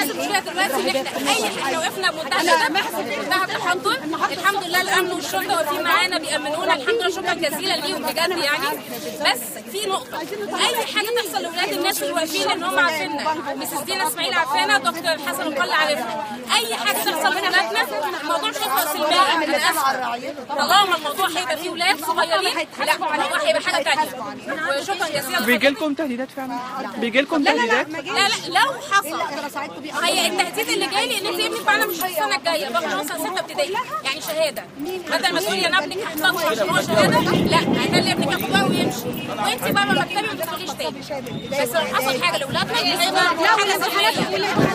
بس المشكله دلوقتي ان احنا اي احنا وقفنا بمنتهى الادب منتهى التحضر الحمد لله الامن والشرطه واقفين معانا بيامنونا الحمد لله شكرا جزيلا ليهم بجد يعني بس في نقطه اي حاجه تحصل لاولاد الناس اللي واقفين ان هم عارفيننا مسز دينا اسماعيل عارفانا دكتور حسن مقل عارفنا اي حاجه تحصل لاولادنا الموضوع مش هيبقى سلميه انا اسفه طالما الموضوع هيبقى فيه ولاد صغيرين لا الموضوع هيبقى حاجه ثانيه وشكرا جزيلا بيجي لكم تهديدات فعلا بيجي لكم تهديدات لا لا لو حصل هي التهديد اللي جاي لي ان انت ابنك معانا مش السنه الجايه بقى مثلا سته ابتدائي يعني شهاده بدل ما تقولي انا ابنك هحفظه عشان هو شهاده لا هخلي ابنك ياخد ورقه ويمشي وانت بره مكتبي ما تدخليش تاني بس لو حصل حاجه لاولادنا هيبقى حاجه صحيه